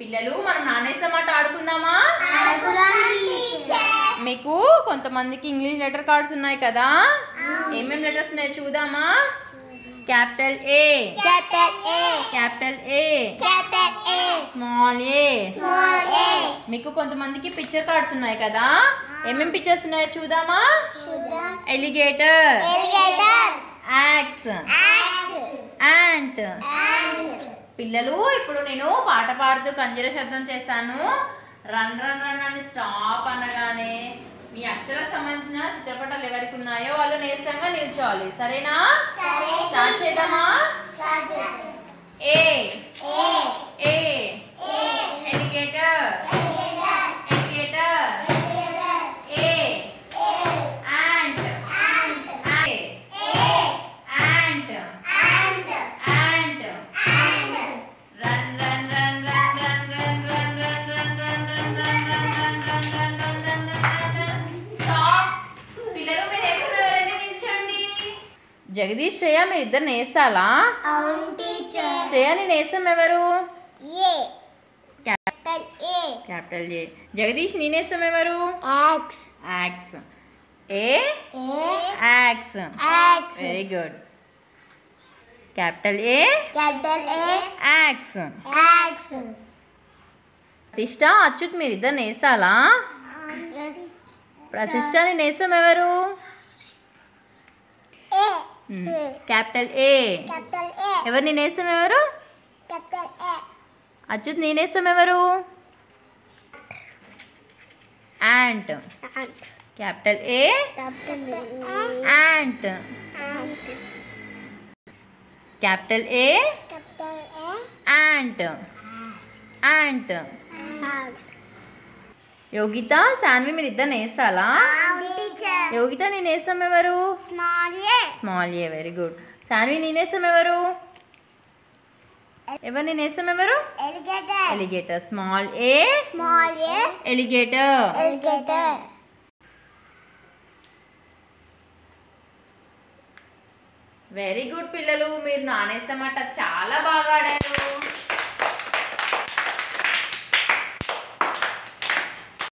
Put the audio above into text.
పిల్లలు మనం నానేసే మాట ఆడుకుందామా మీకు కొంతమందికి ఇంగ్లీష్ లెటర్ కార్డ్స్ ఉన్నాయి కదా ఏమేం లెటర్స్ ఉన్నాయో చూద్దామా capital A Capital A, capital A capital A, small A small a, మీకు కొంతమందికి పిక్చర్ కార్డ్స్ ఉన్నాయి కదా ఏమేం పిక్చర్స్ ఉన్నాయో చూద్దామా sugar, alligator alligator, axe axe, ant ant, పిల్లలు ఇప్పుడు నేను పాట పాడుతూ కంజర శబ్దం చేశాను రన్ రన్ రన్ అని స్టాప్ అనగానే మీ అక్షరాలకు సంబంధించిన చిత్రపటాలు ఎవరికి ఉన్నాయో వాళ్ళు నేస్తంగా నిల్చోవాలి సరేనా సరే. స్టార్ట్ చేద్దామా sausage, A A, A alligator alligator A ant ant ant run run run run run run run run run run run run run run run run run run run stop పిల్లలు మీరు ఎక్కడ ఎవరైనా నిల్చోండి జగదీష్ శ్రేయ మీరు ఇద్దరు నేసాలా అవును teacher. Shreya నీ నేసం ఎవరు A, capital A, capital A Jagadish నీ నేసం ఎవరు axe, axe A A, axe axe, very good capital A capital A, axe axe, Pratishtha Achyut మీరు ఇద్దరు నేసాలా ప్రతిష్ట నీ నేసం ఎవరు A, capital A capital A, ఎవరు నీ నేసం ఎవరు capital A, అచ్యుత్ నీ నేసం ఎవరు ant ant, capital A capital A, ant ant, capital A capital A, ant ant ant. Yogitha Sanvi మీరు ఇద్దరు నేసాలా అవును teacher. యోగిత నీ నేసం ఎవరు Small A, small A very good Sanvi నీ నేసం ఎవరు ఎవరు నీ నేసం ఎవరు alligator, alligator small A small A, alligator alligator. Very good పిల్లలు మీరు నానేసమాట చాలా బాగా ఆడారు